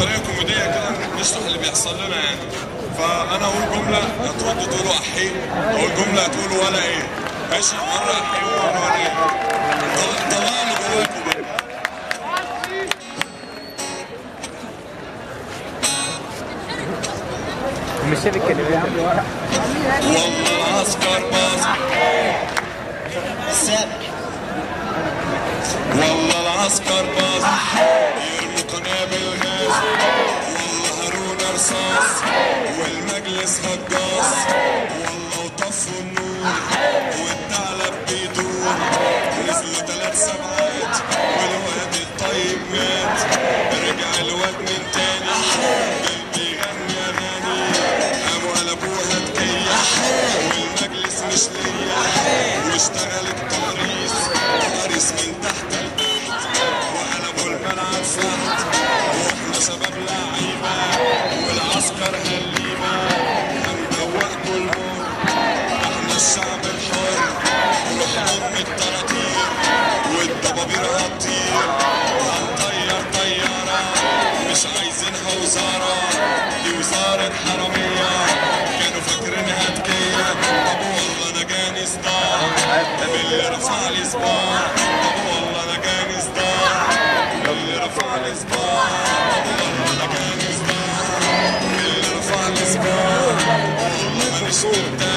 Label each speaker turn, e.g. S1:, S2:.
S1: بطريقه كوميديه كده نشرح اللي بيحصل لنا يعني فانا اقول جمله هتردوا تقولوا احي اقول جمله هتقولوا ولا ايه ماشي مره احي ومره ولا ايه طل- طلعوا اللي جواكم بقى
S2: مش شايف الكلمات اللي ورا
S1: والله العسكر باظ والله العسكر باظ يرموا قنابل غاز والله هارون رصاص والمجلس هجاص والله وطفوا النور والثعلب بيدور نزلوا ثلاث سبعات والواد الطيب مات رجع الواد من تاني بيغني اغاني قاموا قلبوها تكيح والمجلس مش ليا واشتغلت تقريص تقريص من تحت لتحت وقلبوا الملعب فحت واحنا شباب لعيبه والعسكر هليمه هندوقكوا المر احنا الشعب الحر روح ام الطراطير والضبابير هتطير هنطير طياره مش عايزينها وزاره دي وزاره حراميه كانوا فاكرينها تكيه طب والله انا جاني صداع طب اللي رفع لي صباع طب والله انا جاني صداع اللي رفع لي صباع طب والله انا جاني صداع اللي رفع لي صباع والله مانيش مرتاح